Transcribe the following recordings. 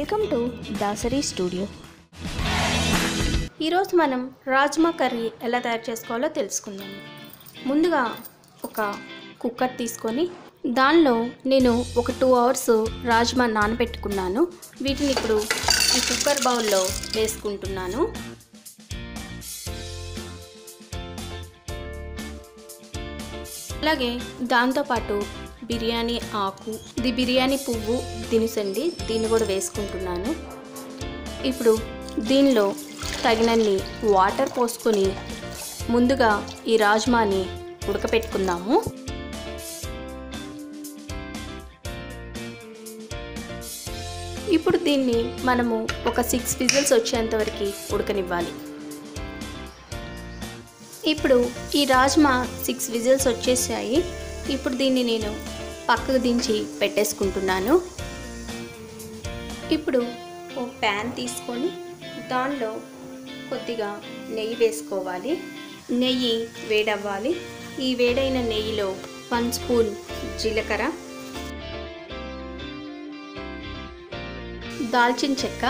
welcome to Dasari studio ఈరోజు మనం rajma curry ఎలా తయారు చేసుకోవాలో తెలుసుకుందాం ముందుగా ఒక కుక్కర్ తీసుకొని దానిలో నేను ఒక టూ అవర్స్ రాజ్మా నానబెట్టుకున్నాను వీటిని ఇప్పుడు ఈ కుక్కర్ బౌల్లో వేసుకుంటున్నాను అలాగే దాంతోపాటు బిర్యానీ ఆకు ఇది బిర్యానీ పువ్వు దినుసండి దీన్ని కూడా వేసుకుంటున్నాను ఇప్పుడు దీనిలో తగినన్ని వాటర్ పోసుకొని ముందుగా ఈ రాజ్మాని ఉడకపెట్టుకుందాము ఇప్పుడు దీన్ని మనము ఒక సిక్స్ విజిల్స్ వచ్చేంత వరకు ఉడకనివ్వాలి ఇప్పుడు ఈ రాజ్మా సిక్స్ విజిల్స్ వచ్చేసాయి ఇప్పుడు దీన్ని నేను పక్కకు దించి పెట్టేసుకుంటున్నాను ఇప్పుడు ఓ ప్యాన్ తీసుకొని దానిలో కొద్దిగా నెయ్యి వేసుకోవాలి నెయ్యి వేడవ్వాలి ఈ వేడైన నెయ్యిలో వన్ స్పూన్ జీలకర్ర దాల్చిన చెక్క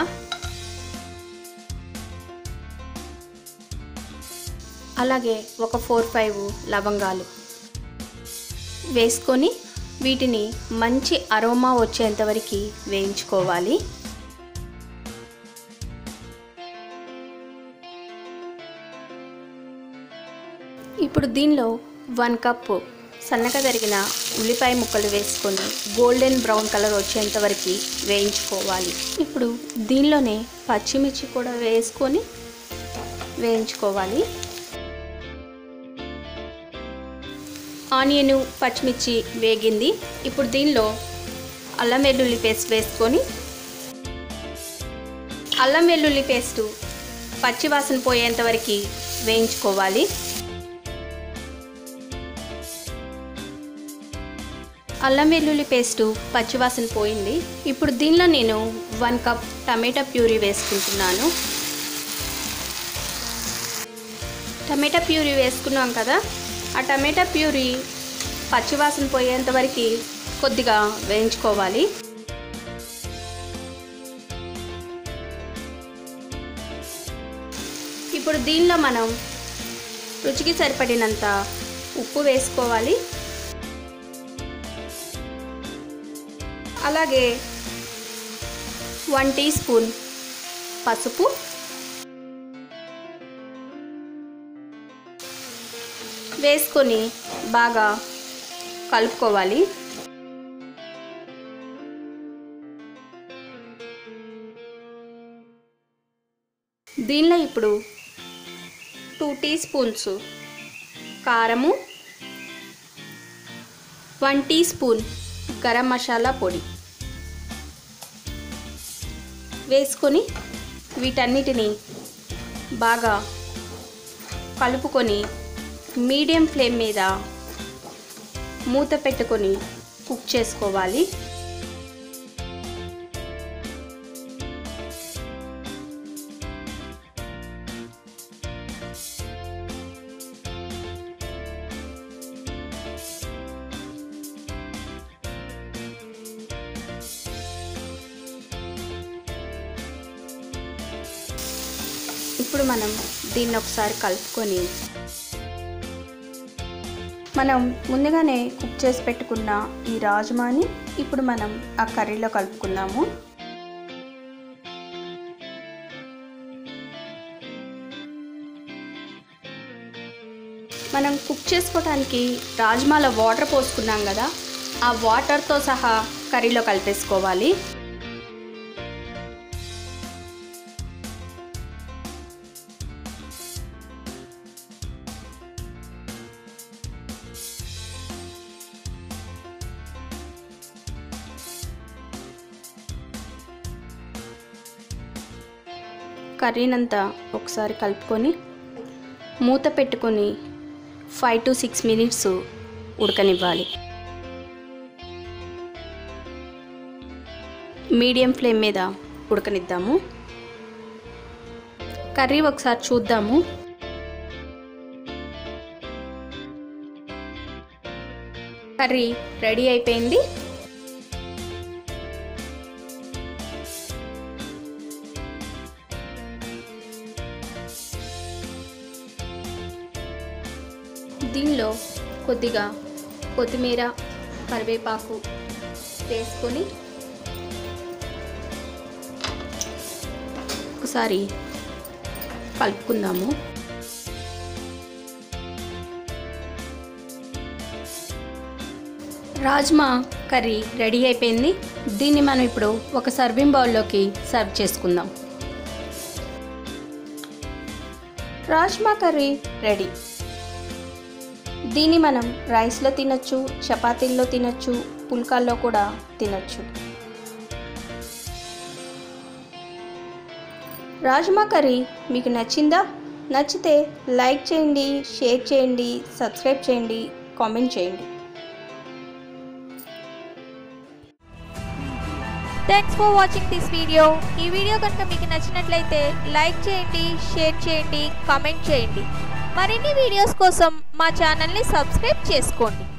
అలాగే ఒక ఫోర్ ఫైవ్ లవంగాలు వేసుకొని వీటిని మంచి అరోమా వచ్చేంత వరకు వేయించుకోవాలి ఇప్పుడు దీనిలో వన్ కప్ సన్నగా తరిగిన ఉల్లిపాయ ముక్కలు వేసుకొని గోల్డెన్ బ్రౌన్ కలర్ వచ్చేంత వరకు వేయించుకోవాలి ఇప్పుడు దీనిలోనే పచ్చిమిర్చి కూడా వేసుకొని వేయించుకోవాలి ఆనియన్ పచ్చిమిర్చి వేగింది ఇప్పుడు దీనిలో అల్లం వెల్లుల్లి పేస్ట్ వేసుకొని అల్లం వెల్లుల్లి పేస్ట్ పచ్చివాసన పోయేంత వరకు వేయించుకోవాలి అల్లం వెల్లుల్లి పేస్టు పచ్చివాసన పోయింది ఇప్పుడు దీనిలో నేను వన్ కప్ టమాటా ప్యూరీ వేసుకుంటున్నాను టమాటా ప్యూరీ వేసుకున్నాం కదా ఆ టమాటా ప్యూరీ పచ్చివాసన పోయేంత వరకు కొద్దిగా వేయించుకోవాలి ఇప్పుడు దీనిలో మనం రుచికి సరిపడినంత ఉప్పు వేసుకోవాలి అలాగే వన్ టీ స్పూన్ పసుపు వేసుకొని బాగా కలుపుకోవాలి దీనిలో ఇప్పుడు టూ టీ స్పూన్స్ కారము one teaspoon garam masala పొడి వేసుకొని వీటన్నిటిని బాగా కలుపుకొని మీడియం ఫ్లేమ్ మీద మూత పెట్టుకొని కుక్ చేసుకోవాలి ఇప్పుడు మనం దీన్ని ఒకసారి కలుపుకొని మనం ముందుగానే కుక్ చేసి పెట్టుకున్న ఈ రాజ్మాని ఇప్పుడు మనం ఆ కర్రీలో కలుపుకుందాము మనం కుక్ చేసుకోవడానికి రాజ్మాలో వాటర్ పోసుకున్నాం కదా ఆ వాటర్తో సహా కర్రీలో కలిపేసుకోవాలి కర్రీనంతా ఒకసారి కలుపుకొని మూత పెట్టుకొని ఫైవ్ టు సిక్స్ మినిట్స్ ఉడకనివ్వాలి మీడియం ఫ్లేమ్ మీద ఉడకనిద్దాము కర్రీ ఒకసారి చూద్దాము కర్రీ రెడీ అయిపోయింది దీనిలో కొద్దిగా కొత్తిమీర కరివేపాకు వేసుకొని ఒకసారి కలుపుకుందాము రాజ్మా కర్రీ రెడీ అయిపోయింది దీన్ని మనం ఇప్పుడు ఒక సర్వింగ్ బౌల్లోకి సర్వ్ చేసుకుందాం రాజ్మా కర్రీ రెడీ దీన్ని మనం రైస్లో తినొచ్చు చపాతీల్లో తినొచ్చు పుల్కాల్లో కూడా తినొచ్చు రాజ్మా కర్రీ మీకు నచ్చిందా నచ్చితే లైక్ చేయండి షేర్ చేయండి సబ్స్క్రైబ్ చేయండి కామెంట్ చేయండి thanks for watching this video ఈ వీడియో కనుక మీకు నచ్చినట్లయితే లైక్ చేయండి షేర్ చేయండి కామెంట్ చేయండి మరిన్ని వీడియోస్ కోసం మా ఛానల్ని సబ్స్క్రైబ్ చేసుకోండి